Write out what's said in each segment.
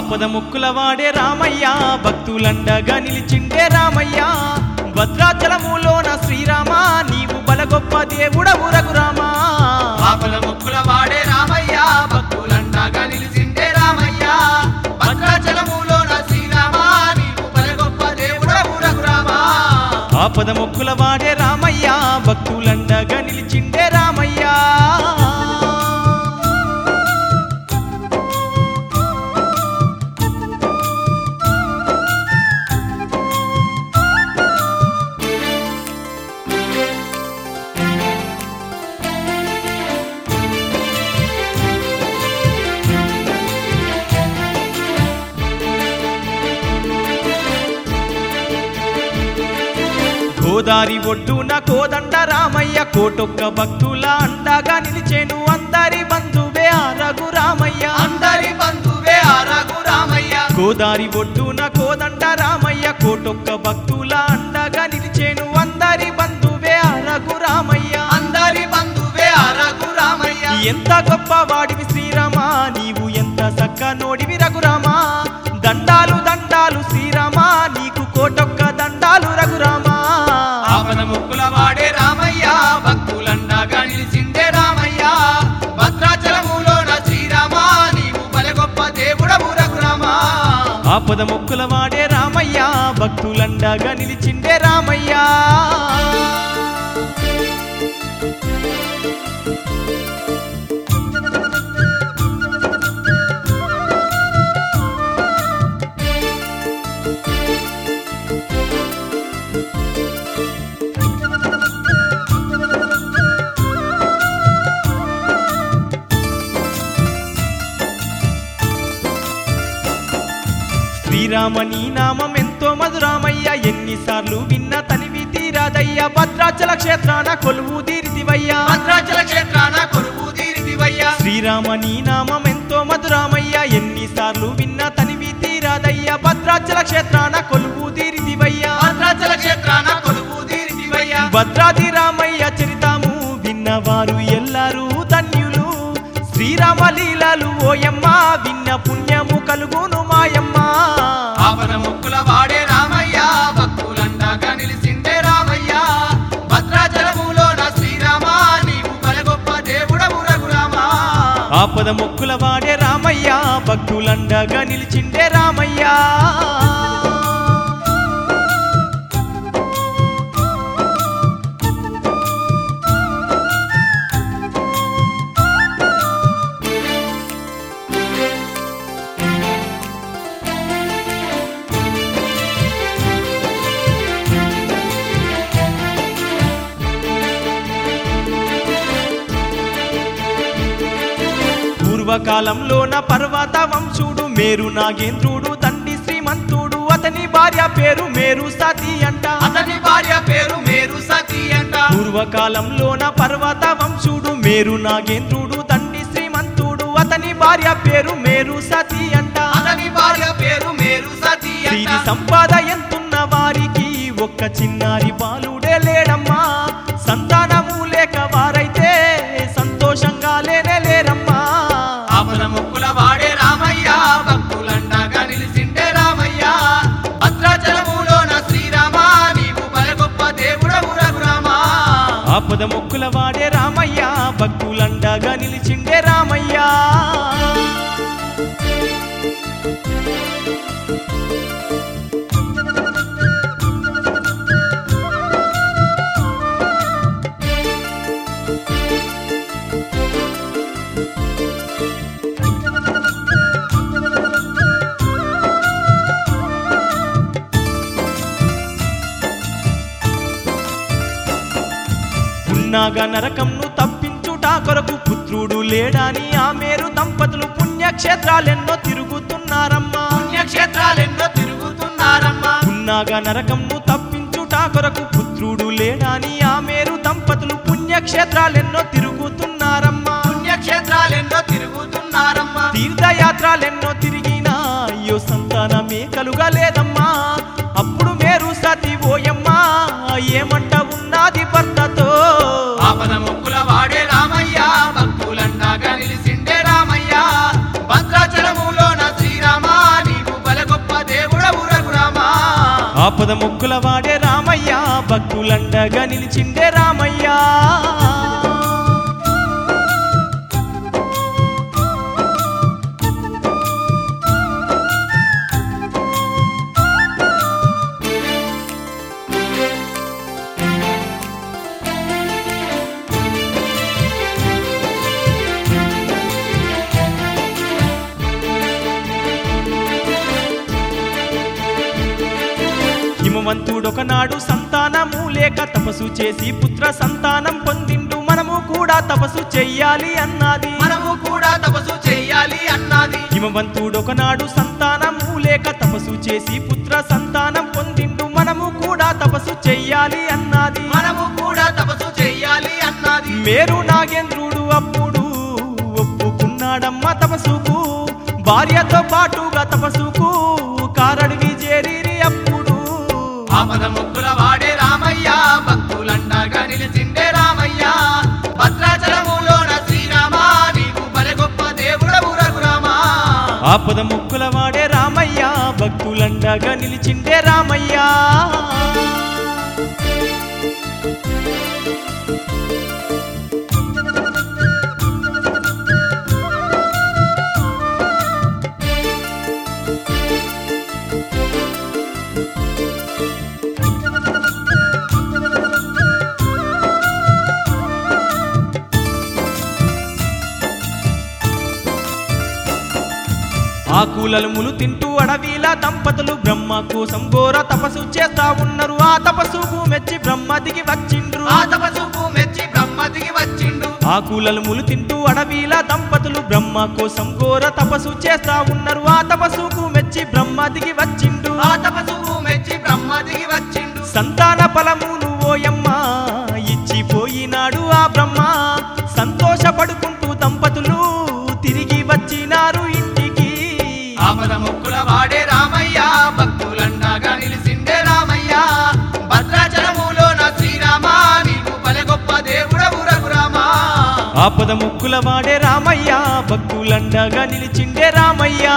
ఆపద ముక్కుల వాడే రామయ్య భక్తులండగా నిలిచిండే రామయ్య భద్రాచలములోన శ్రీరామ నీవు బలగొప్ప దేవుడవు రఘురామా ఆపల ముక్కుల వాడే రామయ్య భక్తులంటాగా నిలిచిండే రామయ్య భద్రాచలములోన శ్రీరామ నీవు బల గొప్ప దేవుడవు రఘురామా ఆపద ముక్కుల వాడే రామయ్య భక్తులండగా నిలిచిండే రామయ్య గోదారి ఒడ్డున కోదండ రామయ్య కోటొక్క భక్తుల అండగా నిలిచేను అందరి బంధువే ఆ రఘురామయ్య అందరి బంధువే ఆ రఘురామయ్య గోదారి ఒడ్డున కోదండ రామయ్య కోటొక్క భక్తుల అండగా నిలిచేను అందరి బంధువే ఆ రఘురామయ్య అందరి బంధువే ఆ రఘురామయ్య ఎంత గొప్ప వాడివి శ్రీరామ నీవు ఎంత సక్క నోడివి రఘురామ దండాలు దండాలు శ్రీరామ నీకు కోటొక్క దండాలు రఘురామ ఆపద ముక్కుల వాడే రామయ్య భక్తులండగా నిలిచిండే రామయ్య భద్రాచలములోన శ్రీరామ నీవు బల గొప్ప దేవుడవు రఘురామా ఆపద మొక్కుల వాడే రామయ్య భక్తులండగా నిలిచిండే రామయ్య శ్రీరామ నీ నామం ఎంతో మధురామయ్య ఎన్నిసార్లు విన్న తనివి తీరాదయ్య భద్రాచల క్షేత్రాన కొలువు తీరితివయ్యా భద్రాచల క్షేత్రాన కొలువు తీరితివయ్యా శ్రీరామ నీ నామం ఎంతో మధురామయ్య ఎన్నిసార్లు విన్న తనివి తీరాదయ్య భద్రాచల క్షేత్రాన కొలువు తీరితివయ్యా భద్రాచల క్షేత్రాన కొలువు తీరితివయ్యా భద్రాది రామయ్య చరితాము విన్నవారు ఎల్లారు ధన్యులు శ్రీరామ లీలలు ఓయమ్మ విన్న పుణ్యము కలుగును మాయమ్మ ఆపద ముక్కుల వాడే రామయ్య భక్తులండగా నిలిచిండే రామయ్య భద్రాచలములోన శ్రీరామ నీవు బల గొప్ప దేవుడవు రఘురామా ఆపద మొక్కుల వాడే రామయ్య భక్తులండగా నిలిచిండే రామయ్య పూర్వకాలంలోన పర్వత వంశుడు మేరు నాగేంద్రుడు తండ్రి శ్రీమంతుడు అతని భార్య పేరు మేరు సతీ అంట అతని భార్య పేరు మేరు సతీ అంట పూర్వకాలంలోన పర్వత వంశుడు మేరు నాగేంద్రుడు తండ్రి శ్రీమంతుడు అతని భార్య పేరు మేరు సతీ అంట అతని భార్య పేరు మేరు సతీ సిరి అంట సంపాద ఎంతున్న వారికి ఒక్క చిన్నారి బాలుడే లేడమ్మా సంతానము లేక వారైతే సంతోషంగా లేనే లేరమ్మా ఆపద ముక్కుల వాడే రామయ్య భక్తులండగా నిలిచిండే రామయ్య భద్రాచలములోన శ్రీరామ నీవు బల గొప్ప దేవుడవు రఘురామా ఆపద మొక్కుల వాడే రామయ్య భక్తులండగా నిలిచిండే రామయ్య ఉన్నాగా నరకంను తప్పించుట కొరకు పుత్రుడు లేడని ఆ మేరు దంపతులు పుణ్యక్షేత్రాలెన్నో తిరుగుతున్నారమ్మా పుణ్యక్షేత్రాలెన్నో తిరుగుతున్నారమ్మా ఉన్నాగా నరకంను తప్పించుట కొరకు పుత్రుడు లేడని ఆ మేరు దంపతులు పుణ్యక్షేత్రాలెన్నో తిరుగుతున్నారమ్మా పుణ్యక్షేత్రాలెన్నో తిరుగుతున్నారమ్మా తీర్థయాత్రలెన్నో తిరిగినా అయ్యో సంతానమే కలుగలేదమ్మా అప్పుడు మేరు సతి ఓయమ్మా ఏమంట ఉన్నది భర్తతో ఆపద ముక్కుల వాడే రామయ్య భక్తులండగా నిలిచిండే రామయ్య భద్రాచలములోన శ్రీరామ ఆపద మొక్కుల వాడే రామయ్య భక్తులండగా నిలిచిండే రామయ్య హిమవంతుడొకనాడు సంతానము లేక తపస్సు చేసి పుత్ర సంతానం పొందిండు మనము కూడా తపస్సు చెయ్యాలి అన్నది మనము కూడా తపస్సు చెయ్యాలి అన్నది హిమవంతుడొకనాడు సంతానము లేక తపస్సు చేసి పుత్ర సంతానం పొందిండు మనము కూడా తపస్సు చెయ్యాలి అన్నది మనము కూడా తపస్సు చెయ్యాలి అన్నది మేరు నాగేంద్రుడు అప్పుడు ఒప్పుకున్నాడమ్మ తపస్సుకు భార్యతో పాటుగా తపస్సుకు కారడివి చేరిరి అప్పుడు ఆపద ముక్కుల వాడే రామయ్య భక్తులండగా నిలిచిండే రామయ్య భద్రాచలములోన శ్రీరామ నీకు బలె గొప్ప దేవుడవు రఘురామా ఆపద ముక్కుల వాడే రామయ్య భక్తులండగా నిలిచిండే రామయ్య ఆకులములు తింటూ అడవిలా దంపతులు బ్రహ్మ కోసం ఘోర తపస్సు చేస్తా ఉన్నారు ఆ తపస్సుకు మెచ్చి బ్రహ్మ దిగి వచ్చిండ్రు ఆ తపస్సుకు మెచ్చి బ్రహ్మ దిగి వచ్చిండు ఆకులములు తింటూ అడవిలా దంపతులు బ్రహ్మ కోసం ఘోర తపస్సు చేస్తా ఉన్నారు ఆ తపస్సుకు మెచ్చి బ్రహ్మ దిగి వచ్చిండు ఆ తపస్సుకు మెచ్చి బ్రహ్మ దిగి వచ్చిండు సంతాన ఫలమును ఓయమ్మ ఇచ్చిపోయినాడు ఆ బ్రహ్మ సంతోషపడుకుంటూ దంపతులు తిరిగి వచ్చినారు ఇంటికి ఆపద ముక్కుల వాడే రామయ్య భక్తులండగా నిలిసిండే రామయ్య భద్రాచలములోన శ్రీరామ నీకు బలె గొప్ప దేవుడవు రఘురామా ఆపద ముక్కుల వాడే రామయ్య భక్తులండగా నిలిచిండే రామయ్య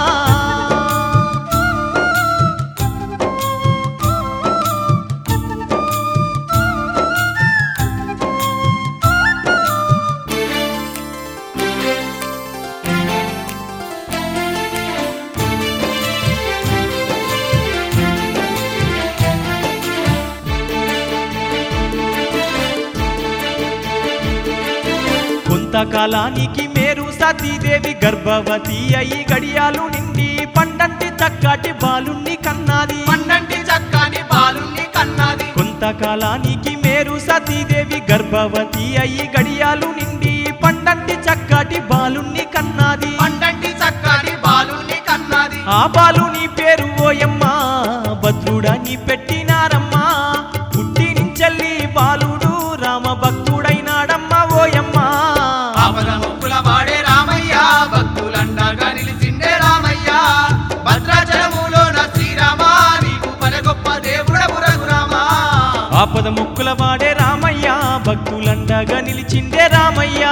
కొంతకాలానికి మేరు సతీదేవి గర్భవతి అయి గడియాలు నిండి పండంటి చక్కటి బాలుణ్ణి కన్నాది పండంటి చక్కని బాలుని కన్నది కొంతకాలానికి మేరు సతీదేవి గర్భవతి అయి గడియాలు నిండి పండంటి చక్కటి బాలుణ్ణి కన్నాది పండంటి చక్కని బాలుని కన్నది ఆ బాలుని పేరు ఓయమ్మ భద్రుడని పెట్టినారమ్మా పుట్టి నుంచెల్లి బాలుడు రామ భక్తుడైనాడమ్మ ఓయమ్మ ఆపద ముక్కుల వాడే రామయ్య భక్తులండగా నిలిచిండే రామయ్య భద్రాచలములోన శ్రీరామ నీకు బలె గొప్ప దేవుడవు రఘురామా ఆపద ముక్కుల వాడే రామయ్య భక్తులండగా నిలిచిండే రామయ్య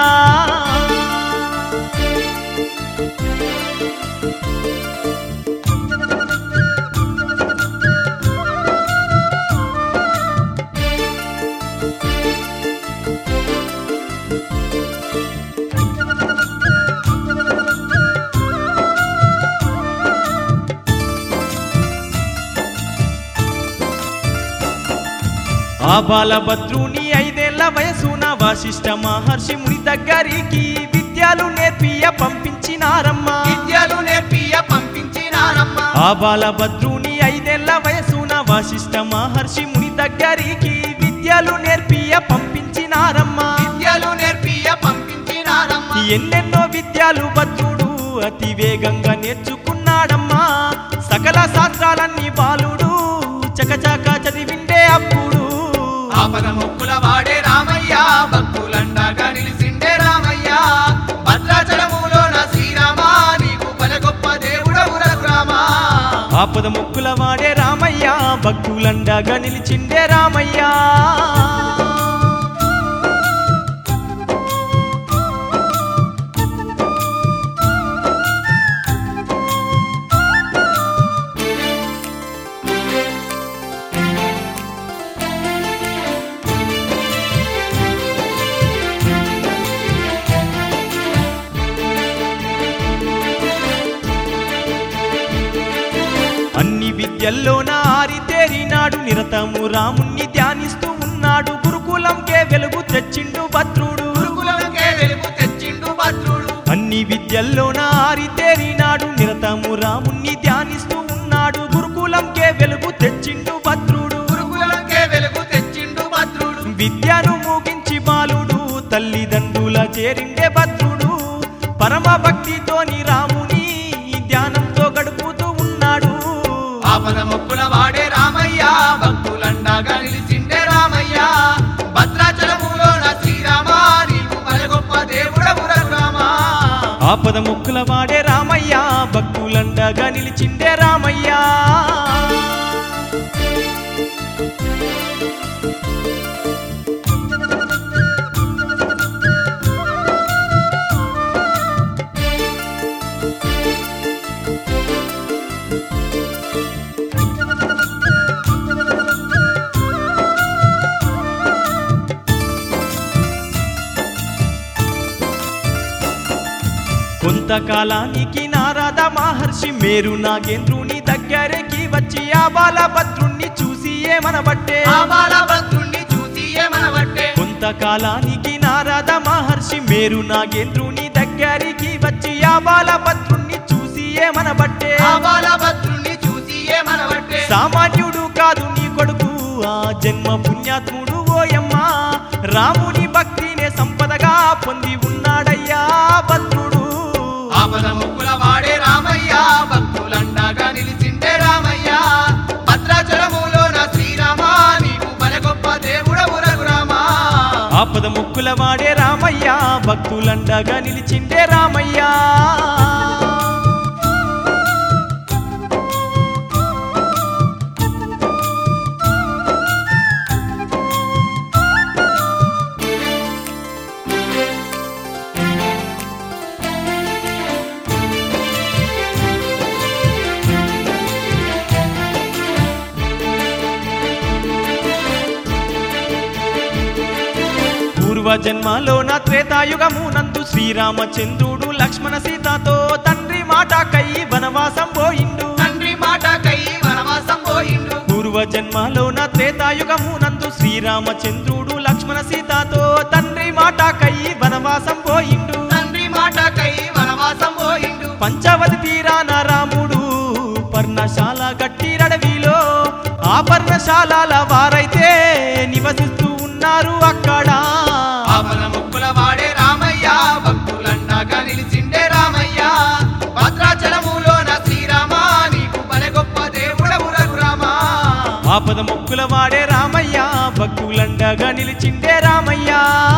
ఆ బాలభద్రుని ఐదేళ్ల వయసున వాసిష్ఠ మహర్షి ముని దగ్గరికి విద్యలు నేర్పియ పంపించినారమ్మా విద్యలు నేర్పియ పంపించినారమ్మ ఆ బాలభద్రుని ఐదేళ్ల వయసున వాసిష్ఠ మహర్షి ముని దగ్గరికి విద్యలు నేర్పియ పంపించినారమ్మా విద్యలు నేర్పియ పంపించినారమ్మ ఎన్నెన్నో విద్యలు భద్రుడు అతి వేగంగా నేర్చుకున్నాడమ్మా సకల శాస్త్రాలన్నీ బాలుడు చకచక చదివిండే అప్పుడు ఆపద ముక్కుల వాడే రామయ్య భక్తులండగా నిలిసిండే రామయ్య భద్రాచలములోన శ్రీరామ నీకు బలె గొప్ప దేవుడవు రఘురామా ఆపద ముక్కుల వాడే రామయ్య భక్తులండగా నిలిచిండే రామయ్య విద్యల్లోన ఆరితేరినాడు నిరతము రాముణ్ణి ధ్యానిస్తూ ఉన్నాడు గురుకులంకే వెలుగు తెచ్చిండు భద్రుడు గురుకులంకే వెలుగు తెచ్చిండు భద్రుడు అన్ని విద్యల్లోన ఆరితేరినాడు నిరతము రాముణ్ణి ధ్యానిస్తూ ఉన్నాడు గురుకులంకే వెలుగు తెచ్చిండు భద్రుడు గురుకులంకే వెలుగు తెచ్చిండు భద్రుడు విద్యను ముగించి బాలుడు తల్లిదండ్రుల చేరిండే భద్రుడు పరమ భక్తితోని రాముని ధ్యానంతో గడుపుతూ ఉన్నాడు ఆపద మొక్కుల వాడే రామయ్య భక్తులండగా నిలిచిండే రామయ్య భద్రాచలములోన శ్రీరామ నీకు పల గొప్ప దేవుడవు రఘురామా ఆపద ముక్కుల వాడే రామయ్య భక్తులండగా నిలిచిండే రామయ్య కొంతకాలానికి నారద మహర్షి మేరు నాగేంద్రుని దగ్గరికి వచ్చి ఆ బాలభద్రుణ్ణి చూసి ఏమనబట్టే ఆ బాలభద్రుణ్ణి చూసి ఏమనబట్టే కొంతకాలానికి నారద మహర్షి మేరు నాగేంద్రుని దగ్గరికి వచ్చి ఆ బాలభద్రుణ్ణి చూసి ఏమనబట్టే ఆ బాలభద్రుణ్ణి చూసి ఏమనబట్టే సామాన్యుడు కాదు నీ కొడుకు ఆ జన్మ పుణ్యాత్ముడు ఓయమ్మా రాముని భక్తినే సంపదగా పొంది ఉన్నాడయ్యా భద్రుడు ఆపద మొక్కుల వాడే రామయ్య భక్తులండగా నిలిచిండే రామయ్య భద్రాచలములోన శ్రీరామ నీకు పల గొప్ప దేవుడవు రఘురామా ఆపద ముక్కుల వాడే రామయ్య భక్తులండగా నిలిచిండే రామయ్య పూర్వజన్మలోన త్రేతాయుగము నందు శ్రీరామచంద్రుడు లక్ష్మణ సీతతో తండ్రి మాట కై వనవాసం పోయిండు తండ్రి మాట కై వనవాసం పోయిండు పూర్వజన్మలోన త్రేతాయుగము నందు శ్రీరామచంద్రుడు లక్ష్మణ సీతతో తండ్రి మాట కై వనవాసం పోయిండు తండ్రి మాట కై వనవాసం పోయిండు పంచవతి తీరాన రాముడు పర్ణశాల గట్టిరడవిలో ఆ పర్ణశాలల వారైతే నివసిస్తూ ఉన్నారు అక్కడ ఆపద మొక్కుల వాడే రామయ్య భక్తులండగా నిలిచిండే రామయ్య భద్రాచలములోన శ్రీరామ నీకు పల గొప్ప దేవుడవు రఘురామా ఆపద మొక్కుల వాడే రామయ్య భక్తులండగా నిలిచిండే రామయ్య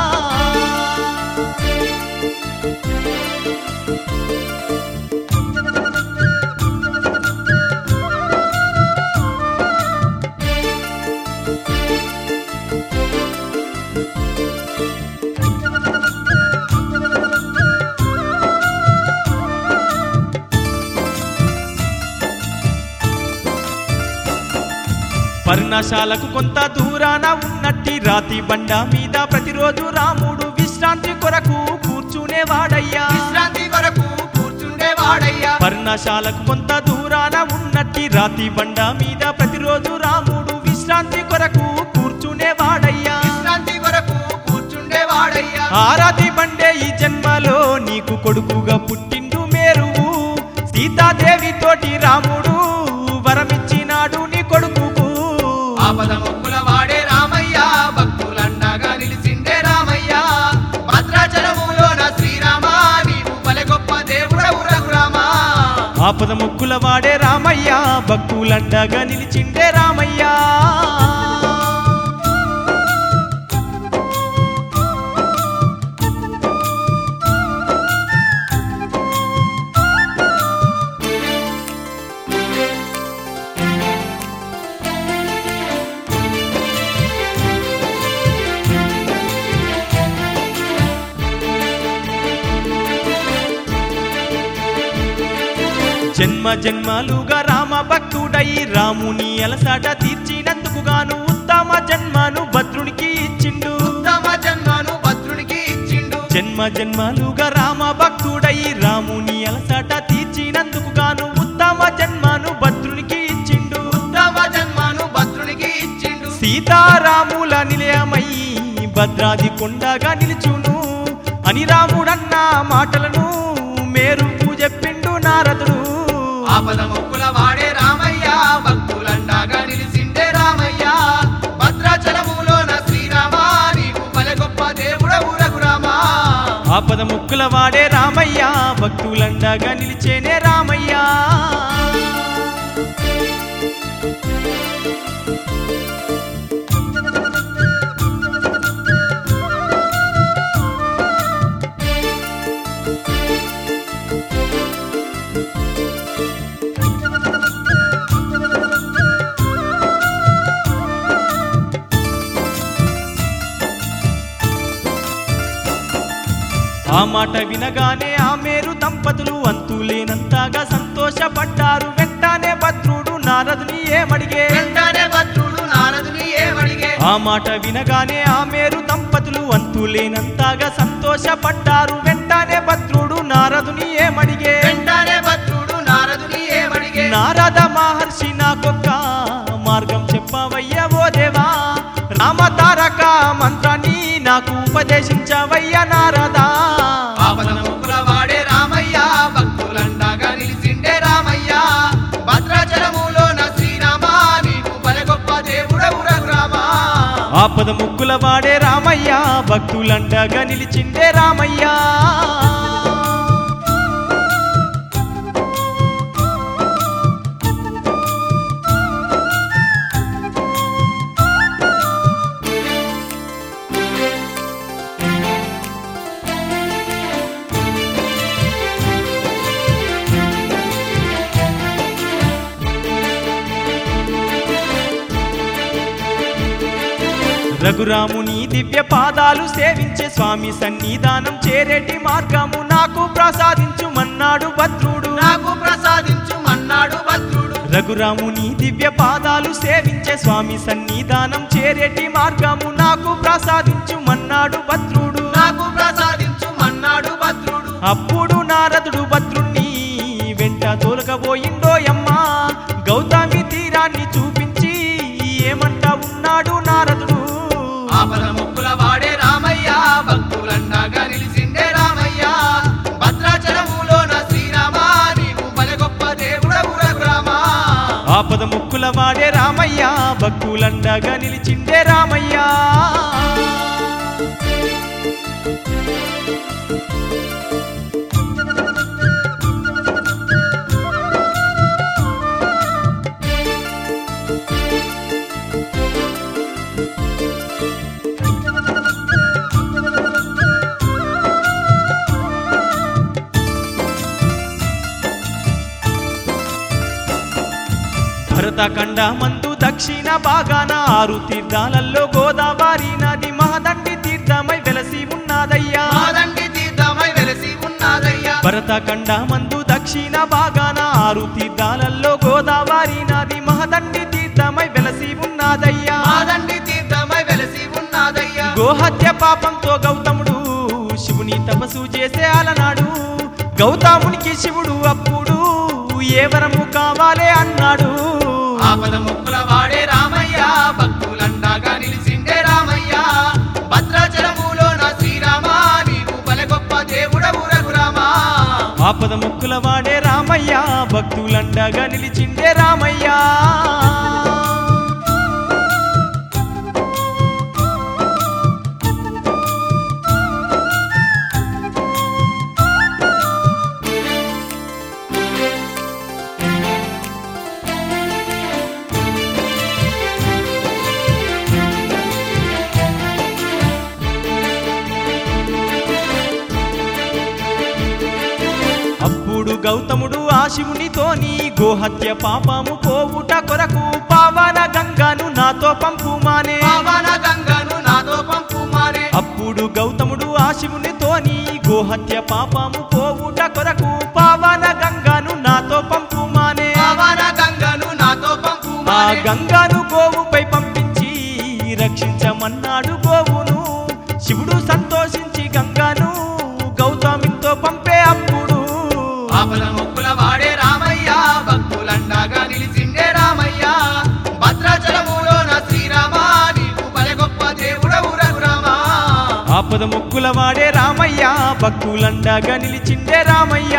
పర్ణశాలకు కొంత దూరాన ఉన్నట్టి రాతి బండ మీద ప్రతిరోజు రాముడు విశ్రాంతి కొరకు కూర్చునేవాడయ్యా విశ్రాంతి కొరకు కూర్చుండే వాడయ్యా పర్ణశాలకు కొంత దూరాన ఉన్నట్టి రాతి బండ మీద ప్రతిరోజు రాముడు విశ్రాంతి కొరకు కూర్చునేవాడయ్యా విశ్రాంతి కొరకు కూర్చుండే వాడయ్యా ఆరాతి బండే ఈ జన్మలో నీకు కొడుకుగా పుట్టిండు మేరువు సీతాదేవి తోటి రాముడు వరమిచ్చినాడు నీ కొడుకుకు ఆపద మొక్కుల వాడే రామయ్య భక్తులండగా నిలిచిండే రామయ్య భద్రాచలములోన శ్రీరామ నీవు పల గొప్ప దేవుడవు రఘురామా ఆపద ముక్కుల వాడే రామయ్య భక్తులండగా నిలిచిండే రామయ్య జన్మ జన్మలుగా రామ భక్తుడై రాముని అలసాట తీర్చినందుకు గాను ఉత్తమ జన్మను భద్రునికి ఇచ్చిండు ఉత్తమ జన్మను భద్రునికి ఇచ్చిండు జన్మ జన్మలుగా రామ భక్తుడై రాముని అలసాట తీర్చినందుకు గాను ఉత్తమ జన్మను భద్రునికి ఇచ్చిండు సీతారాముల నిలయమై భద్రాది కొండగా నిలుచును అని రాముడన్న మాటలను మేరుకు చెప్పిండు నారదుడు ఆపద మొక్కుల వాడే రామయ్య భక్తులండాగా నిలిసిండే రామయ్య భద్రాచలములోన శ్రీరామ నీకు పలె గొప్ప దేవుడవు రఘురామా ఆపద ముక్కుల వాడే రామయ్య భక్తులండగా నిలిచేనే రామయ్య ఆ మాట వినగానే ఆ మేరు దంపతులు అంతులేనంతగా సంతోషపడ్డారు వెంటనే భద్రుడు నారదుని ఏమడిగే వెంటనే భద్రుడు నారదుని ఏమడిగే ఆ మాట వినగానే ఆ మేరు దంపతులు అంతులేనంతగా సంతోషపడ్డారు వెంటనే భద్రుడు నారదుని ఏమడిగే వెంటనే భద్రుడు నారదుని ఏమడిగే నారద మహర్షి నాకొక్క మార్గం చెప్పవయ్య ఓ దేవా రామతారక మంత్రాన్ని నాకు ఉపదేశించవయ్య నారదా ఆపద మొక్కుల వాడే రామయ్య భక్తులండాగా నిలిసిండే రామయ్య భద్రాచలములోన శ్రీరామ నీకు పలె గొప్ప దేవుడవు రఘురామా ఆపద ముక్కుల వాడే రామయ్య భక్తులండగా నిలిచిండే రామయ్య రఘురాముని దివ్య పాదాలు సేవించే స్వామి సన్నిధానం చేరేటి మార్గము నాకు ప్రసాదించుమన్నాడు భద్రుడు నాకు ప్రసాదించు మన్నాడు భద్రుడు రఘురాముని దివ్య పాదాలు సేవించే స్వామి సన్నిధానం చేరేటి మార్గము నాకు ప్రసాదించుమన్నాడు భద్రుడు నాకు ప్రసాదించు మన్నాడు భద్రుడు అప్పుడు నారదుడు భద్రుణ్ణి వెంట తోలకబోయిండోయమ్మా గౌతమి తీరాన్ని చూపించి ఏమంటా ఉన్నాడు నారదుడు ఆపద మొక్కుల వాడే రామయ్య భక్తులండాగా నిలిసిండే రామయ్య భద్రాచలములోన శ్రీరామ నీకు పలె గొప్ప దేవుడవు రఘురామా ఆపద ముక్కుల వాడే రామయ్య భక్తులండగా నిలిచిండే రామయ్య భరతఖండ మందు దక్షిణ భాగాన ఆరు తీర్థాలలో గోదావరి నది మహదండి తీర్థమై వెలసి ఉన్నదయ్యా మాదండి తీర్థమై వెలసి ఉన్నదయ్యా భరతఖండ మందు దక్షిణ భాగాన ఆరు తీర్థాలలో గోదావరి నది మహదండి తీర్థమై వెలసి ఉన్నదయ్యా మాదండి తీర్థమై వెలసి ఉన్నదయ్యా గోహత్య పాపంతో గౌతముడు శివుని తపస్సు చేసే అలనాడు గౌతమునికి శివుడు అప్పుడు ఏ వరము కావాలే అన్నాడు ఆపద మొక్కుల వాడే రామయ్య భక్తులండాగా నిలిసిండే రామయ్య భద్రాచలములోన శ్రీరామ నీకు పలె గొప్ప దేవుడవు రఘురామా ఆపద ముక్కుల వాడే రామయ్య భక్తులండగా నిలిచిండే రామయ్య అప్పుడు గౌతముడు ఆ శివునితోని గోహత్య పాపము పోవుట కొరకు పావన గంగను నాతో పంపుమానే పావన గంగను నాతో పంపుమారే అప్పుడు గౌతముడు ఆ శివునితోని గోహత్య పాపము పోవుట కొరకు పావన గంగను నాతో పంపుమానే పావన గంగను నాతో ఆ పంపుమారే గంగను గోవుపై పంపించి రక్షించమన్నాడు గోవును శివుడు సంతోషించి గంగను గౌతమితో పంపే అప్పుడు ఆపద మొక్కుల వాడే రామయ్య భక్తులండాగా నిలిసిండే రామయ్య భద్రాచలములోన శ్రీరామ ఆపద మొక్కుల వాడే రామయ్య భక్తులండగా నిలిచిండే రామయ్య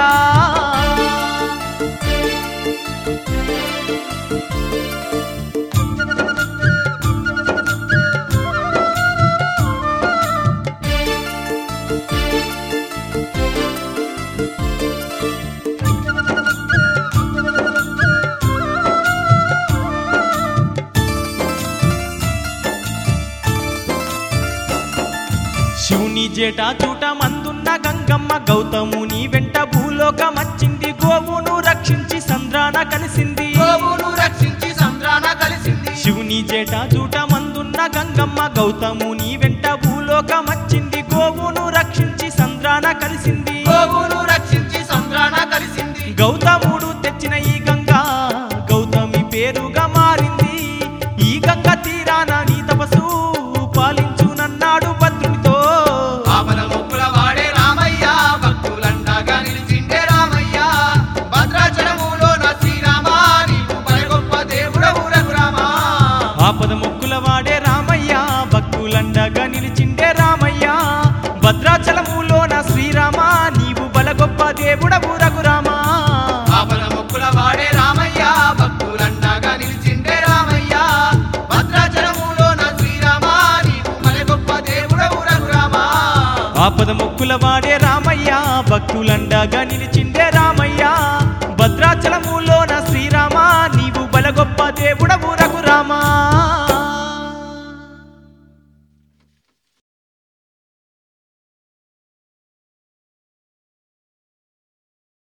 శివుని జేట చూట మందున్న గంగమ్మ గౌతముని వెంట భూలోకమచ్చింది గోవును రక్షించి సంద్రాన కలిసింది గోవును రక్షించి సంద్రాన కలిసింది శివుని జేట చూట మందున్న గంగమ్మ గౌతముని వెంట భూలోకమచ్చింది గోవును రక్షించి సంద్రాన కలిసింది గోవును రక్షించి సంద్రాన కలిసింది గౌతముడు తెచ్చిన ఈ గంగా గౌతమి పేరుగా మారింది ఈ గంగ తీరాన నీ తపసు పాలించునన్నాడు భద్రునితో ఆపద మొక్కుల వాడే రామయ్య భక్తులండగా నిలిచిండే రామయ్య భద్రాచలములో నా శ్రీరామ నీవు పరి గొప్ప దేవుడవు రఘురామా ఆపద మొక్కుల వాడే రామయ్య భక్తులండగా నిలిచిండే రామయ్య భద్రాచలములోన శ్రీరామ నీవు బల గొప్ప దేవుడవు రఘురామా ఆపద మొక్కుల వాడే రామయ్య భక్తులండగా నిలిచిండే రామయ్య భద్రాచలములో నా శ్రీరామ నీవు మరి గొప్ప దేవుడవు రఘురామా ఆపద మొక్కుల వాడే రామయ్య భక్తులండగా నిలిచిండే రామయ్య భద్రాచలములో